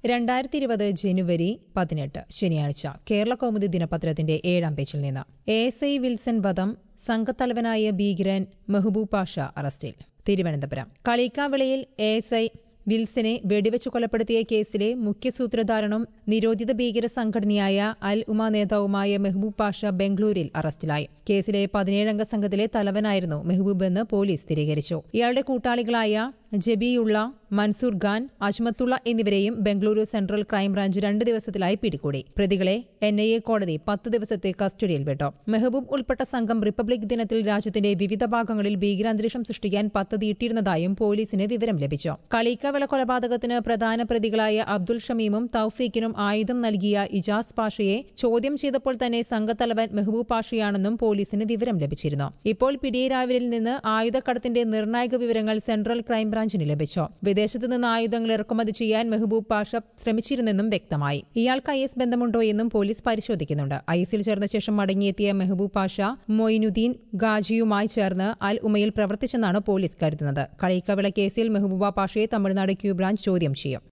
രണ്ടായിരത്തി ഇരുപത് ജനുവരി പതിനെട്ട് ശനിയാഴ്ച കേരള കൗമുദി ദിനപത്രത്തിന്റെ ഏഴാം പേജിൽ നിന്ന് എ എസ് ഐ വിൽസൺ വധം സംഘത്തലവനായ ഭീകരൻ മെഹബൂബ് പാഷ അറസ്റ്റിൽ തിരുവനന്തപുരം കളിക്കാവിളയിൽ എ എസ് ഐ വിൽസനെ വെടിവെച്ച് കൊലപ്പെടുത്തിയ കേസിലെ മുഖ്യസൂത്രധാരനും നിരോധിത ഭീകര സംഘടനയായ അൽ ഉമ നേതാവുമായ മെഹബൂബ് പാഷ ബംഗളൂരിൽ അറസ്റ്റിലായി കേസിലെ പതിനേഴംഗ സംഘത്തിലെ തലവനായിരുന്നു മെഹബൂബ് എന്ന് പോലീസ് സ്ഥിരീകരിച്ചു ഇയാളുടെ കൂട്ടാളികളായ ജബിയുള്ള മൻസൂർ ഖാൻ അജ്മത്തുള്ള എന്നിവരെയും ബംഗളൂരു സെൻട്രൽ ക്രൈംബ്രാഞ്ച് രണ്ട് ദിവസത്തിലായി പിടികൂടി പ്രതികളെ എൻ ഐ എ കോടതി പത്ത് ദിവസത്തെ കസ്റ്റഡിയിൽ വിട്ടു മെഹബൂബ് ഉൾപ്പെട്ട സംഘം റിപ്പബ്ലിക് ദിനത്തിൽ രാജ്യത്തിന്റെ വിവിധ ഭാഗങ്ങളിൽ ഭീകരാന്തരീക്ഷം സൃഷ്ടിക്കാൻ പദ്ധതിയിട്ടിരുന്നതായും പോലീസിന് വിവരം ലഭിച്ചു കളീക്കവിള കൊലപാതകത്തിന് പ്രധാന പ്രതികളായ അബ്ദുൾ ഷമീമും തൌഫീഖിനും ആയുധം നൽകിയ ഇജാസ് പാഷയെ ചോദ്യം ചെയ്തപ്പോൾ തന്നെ സംഘത്തലവൻ മെഹബൂബ് പാഷയാണെന്നും പോലീസിന് വിവരം ലഭിച്ചിരുന്നു ഇപ്പോൾ പിടിയേരാവരിൽ നിന്ന് ആയുധക്കടത്തിന്റെ നിർണായക വിവരങ്ങൾ സെൻട്രൽ ക്രൈംബ്രാഞ്ചിന് ലഭിച്ചു വിദേശത്തു നിന്ന് ആയുധങ്ങൾ ഇറക്കുമതി ചെയ്യാൻ മെഹബൂബ് പാഷ ശ്രമിച്ചിരുന്നെന്നും വ്യക്തമായി ഇയാൾക്ക് ഐ എസ് ബന്ധമുണ്ടോ എന്നും പോലീസ് പരിശോധിക്കുന്നുണ്ട് ഐ എസിൽ ചേർന്ന ശേഷം മടങ്ങിയെത്തിയ മെഹബൂബ് പാഷ മൊയിനുദ്ദീൻ ഗാജിയുമായി ചേർന്ന് അൽ ഉമയിൽ പ്രവർത്തിച്ചെന്നാണ് പോലീസ് കരുതുന്നത് കളീക്കവിള കേസിൽ മെഹബൂബ പാഷയെ തമിഴ്നാട് ക്യൂ ബ്രാഞ്ച് ചോദ്യം ചെയ്യും